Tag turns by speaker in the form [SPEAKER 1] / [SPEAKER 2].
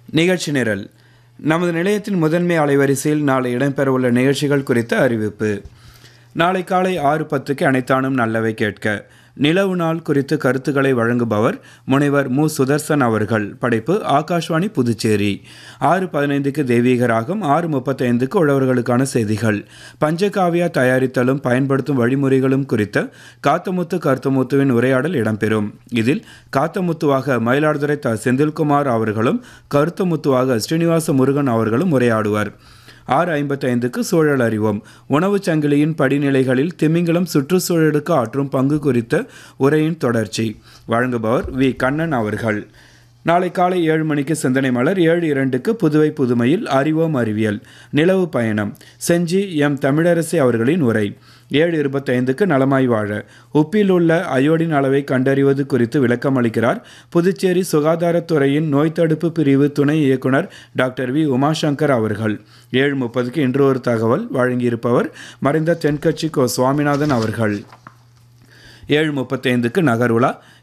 [SPEAKER 1] நிகழ்ச்சி நிரல் நமது நிலையத்தின் முதன்மை அலைவரிசையில் நாளை இடம்பெறவுள்ள நிகழ்ச்சிகள் குறித்த அறிவிப்பு நாளை காலை ஆறு பத்துக்கு அனைத்தானும் நல்லவை கேட்க நிலவு நாள் குறித்து கருத்துக்களை வழங்குபவர் முனைவர் மு சுதர்சன் அவர்கள் படைப்பு ஆகாஷ்வாணி புதுச்சேரி ஆறு பதினைந்துக்கு தெய்வீக ராகம் ஆறு முப்பத்தைந்துக்கு உழவர்களுக்கான செய்திகள் பஞ்சகாவியா தயாரித்தலும் பயன்படுத்தும் வழிமுறைகளும் குறித்த காத்தமுத்து கருத்தமுத்துவின் உரையாடல் இடம்பெறும் இதில் காத்தமுத்துவாக மயிலாடுதுறை த செந்தில்குமார் அவர்களும் கருத்தமுத்துவாக ஸ்ரீனிவாச முருகன் அவர்களும் உரையாடுவர் ஆறு ஐம்பத்தைந்துக்கு சூழல் அறிவோம் உணவுச் சங்கிலியின் படிநிலைகளில் திமிங்கலம் சுற்றுச்சூழலுக்கு ஆற்றும் பங்கு குறித்த உரையின் தொடர்ச்சி வழங்குபவர் வி கண்ணன் அவர்கள் நாளை காலை ஏழு மணிக்கு சிந்தனை மலர் ஏழு இரண்டுக்கு புதுவை புதுமையில் அறிவோம் அறிவியல் நிலவு பயணம் செஞ்சி எம் தமிழரசி அவர்களின் உரை ஏழு இருபத்தைந்துக்கு நலமாய் வாழ உப்பில் உள்ள அயோடின் அளவை கண்டறிவது குறித்து விளக்கம் அளிக்கிறார் புதுச்சேரி சுகாதாரத்துறையின் நோய் தடுப்பு பிரிவு துணை இயக்குனர் டாக்டர் வி உமாசங்கர் அவர்கள் ஏழு முப்பதுக்கு இன்று ஒரு தகவல் வழங்கியிருப்பவர் மறைந்த தென்கட்சி கோ சுவாமிநாதன் அவர்கள் ஏழு முப்பத்தைந்துக்கு நகர்வுலா